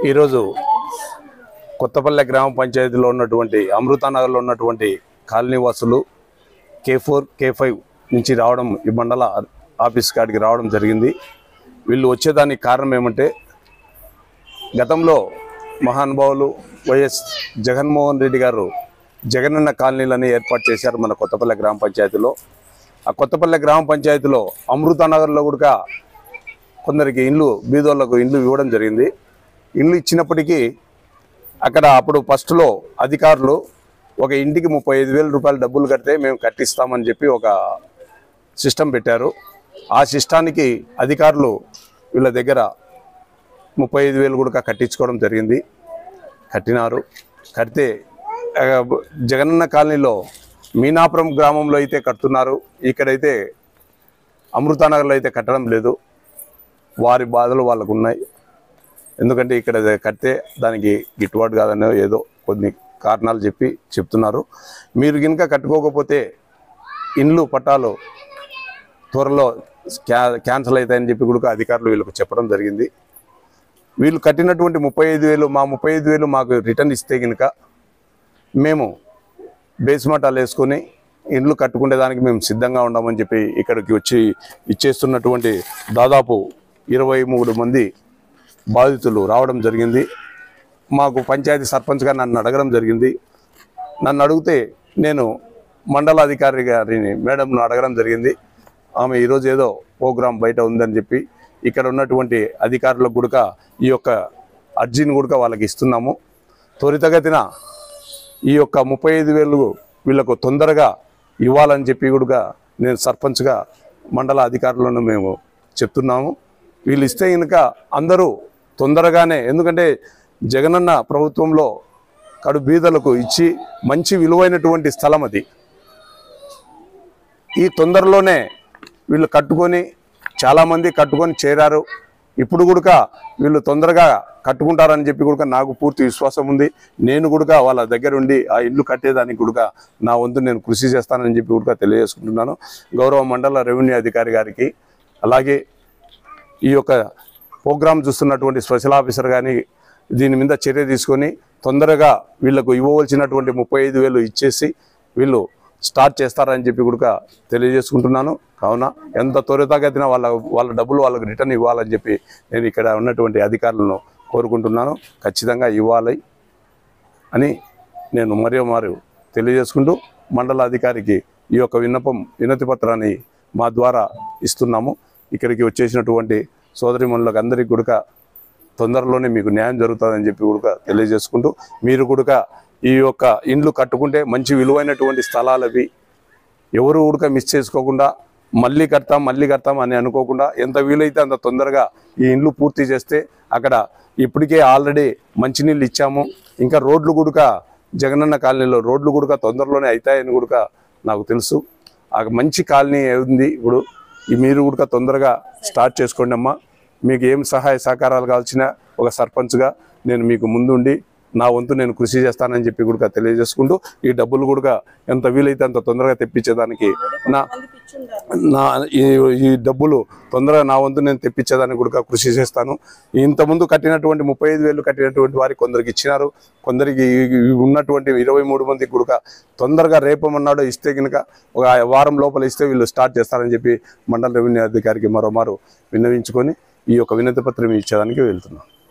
ఈరోజు కొత్తపల్లె గ్రామ పంచాయతీలో ఉన్నటువంటి అమృతానగర్లో ఉన్నటువంటి కాలనీ వాసులు కే ఫోర్ కే ఫైవ్ నుంచి రావడం ఈ మండల ఆఫీస్ కాడికి రావడం జరిగింది వీళ్ళు వచ్చేదానికి కారణం ఏమంటే గతంలో మహానుభావులు వైఎస్ జగన్మోహన్ రెడ్డి గారు జగనన్న కాలనీలని ఏర్పాటు చేశారు మన కొత్తపల్లె గ్రామ పంచాయతీలో ఆ కొత్తపల్లె గ్రామ పంచాయతీలో అమృతానగర్లో కూడా కొందరికి ఇండ్లు బీదోళ్లకు ఇండ్లు ఇవ్వడం జరిగింది ఇండ్లు ఇచ్చినప్పటికీ అక్కడ అప్పుడు ఫస్ట్లో అధికారులు ఒక ఇంటికి ముప్పై ఐదు వేల రూపాయలు డబ్బులు కడితే మేము కట్టిస్తామని చెప్పి ఒక సిస్టమ్ పెట్టారు ఆ సిస్టానికి అధికారులు వీళ్ళ దగ్గర ముప్పై ఐదు వేలు కూడా కట్టించుకోవడం జరిగింది కట్టినారు కడితే ఆ, జగనన్న కాలనీలో మీనాపురం గ్రామంలో అయితే కడుతున్నారు ఇక్కడైతే అమృతానగర్లో అయితే కట్టడం లేదు వారి బాధలు వాళ్ళకు ఉన్నాయి ఎందుకంటే ఇక్కడ అది కడితే దానికి గిట్టుబాటు కాదనో ఏదో కొన్ని కారణాలు చెప్పి చెప్తున్నారు మీరు కనుక కట్టుకోకపోతే ఇండ్లు పట్టాలు త్వరలో క్యా క్యాన్సిల్ అవుతాయని చెప్పి కూడా అధికారులు వీళ్ళకు చెప్పడం జరిగింది వీళ్ళు కట్టినటువంటి ముప్పై ఐదు వేలు మా ముప్పై ఐదు వేలు మాకు రిటర్న్ ఇస్తే కనుక మేము బేస్మటాలు వేసుకొని ఇండ్లు కట్టుకునే దానికి మేము సిద్ధంగా ఉన్నామని చెప్పి ఇక్కడికి వచ్చి ఇచ్చేస్తున్నటువంటి దాదాపు ఇరవై మూడు మంది బాధితులు రావడం జరిగింది మాకు పంచాయతీ సర్పంచ్గా నన్ను అడగడం జరిగింది నన్ను అడిగితే నేను మండలాధికారి గారిని మేడంను అడగడం జరిగింది ఆమె ఈరోజు ఏదో ప్రోగ్రాం బయట ఉందని చెప్పి ఇక్కడ ఉన్నటువంటి అధికారులకు కూడా ఈ యొక్క అర్జీని కూడా వాళ్ళకి ఇస్తున్నాము త్వరితగతిన ఈ యొక్క ముప్పై ఐదు వేలు వీళ్ళకు తొందరగా ఇవ్వాలని చెప్పి కూడా నేను సర్పంచ్గా మండల అధికారులను మేము చెప్తున్నాము వీళ్ళు ఇస్తే కనుక అందరూ తొందరగానే ఎందుకంటే జగనన్న ప్రభుత్వంలో కడు బీదలకు ఇచ్చి మంచి విలువైనటువంటి స్థలం అది ఈ తొందరలోనే వీళ్ళు కట్టుకొని చాలామంది కట్టుకొని చేరారు ఇప్పుడు కూడా వీళ్ళు తొందరగా కట్టుకుంటారని చెప్పి కూడా నాకు పూర్తి విశ్వాసం ఉంది నేను కూడా వాళ్ళ దగ్గర ఉండి ఆ ఇల్లు కట్టేదానికి కూడా నా వంతు నేను కృషి చేస్తానని చెప్పి కూడా తెలియజేసుకుంటున్నాను గౌరవ మండల రెవెన్యూ అధికారి గారికి అలాగే ఈ యొక్క ప్రోగ్రాం చూస్తున్నటువంటి స్పెషల్ ఆఫీసర్ కానీ దీని మీద చర్య తీసుకొని తొందరగా వీళ్ళకు ఇవ్వవలసినటువంటి ముప్పై ఐదు వేలు ఇచ్చేసి వీళ్ళు స్టార్ట్ చేస్తారని చెప్పి కూడా తెలియజేసుకుంటున్నాను కావున ఎంత త్వరితగతిన వాళ్ళ వాళ్ళ డబ్బులు వాళ్ళకు రిటర్న్ ఇవ్వాలని చెప్పి నేను ఇక్కడ ఉన్నటువంటి అధికారులను కోరుకుంటున్నాను ఖచ్చితంగా ఇవ్వాలి అని నేను మరియు మారు తెలియజేసుకుంటూ మండల అధికారికి ఈ యొక్క విన్నపం వినతి పత్రాన్ని మా ద్వారా ఇస్తున్నాము ఇక్కడికి వచ్చేసినటువంటి సోదరిమణులకు అందరికీ కూడా తొందరలోనే మీకు న్యాయం జరుగుతుందని చెప్పి కూడా తెలియజేసుకుంటూ మీరు కూడా ఈ యొక్క ఇండ్లు కట్టుకుంటే మంచి విలువైనటువంటి స్థలాలు అవి ఎవరు కూడా మిస్ చేసుకోకుండా మళ్ళీ కడతాం మళ్ళీ కడతాం అని అనుకోకుండా ఎంత వీలైతే అంత తొందరగా ఈ ఇండ్లు పూర్తి చేస్తే అక్కడ ఇప్పటికే ఆల్రెడీ మంచినీళ్ళు ఇచ్చాము ఇంకా రోడ్లు కూడా జగనన్న కాలనీలో రోడ్లు కూడా తొందరలోనే అవుతాయని కూడా నాకు తెలుసు ఆ మంచి కాలనీ ఉంది ఇప్పుడు ఈ మీరు కూడా తొందరగా స్టార్ట్ చేసుకోండి అమ్మా మీకు ఏం సహాయ సహకారాలు కావాల్సిన ఒక సర్పంచ్గా నేను మీకు ముందుండి నా వంతు నేను కృషి చేస్తానని చెప్పి కూడా తెలియజేసుకుంటూ ఈ డబ్బులు కూడా ఎంత వీలైతే అంత తొందరగా తెప్పించేదానికి నా నా ఈ ఈ డబ్బులు తొందరగా నా వంతు నేను తెప్పించేదానికి కూడా కృషి చేస్తాను ఇంతకుముందు కట్టినటువంటి ముప్పై ఐదు వేలు కట్టినటువంటి వారికి కొందరికి ఇచ్చినారు కొందరికి ఈ- ఈ ఉన్నటువంటి ఇరవై మూడు మందికి కూడా తొందరగా రేపమన్నాడో ఇస్తే కనుక ఒక వారం లోపల ఇస్తే వీళ్ళు స్టార్ట్ చేస్తారని చెప్పి మండల రెవెన్యూ అధికారికి మరోమారు విన్నవించుకొని ఈ యొక్క వినతి పత్రం ఇచ్చేదానికి వెళ్తున్నాను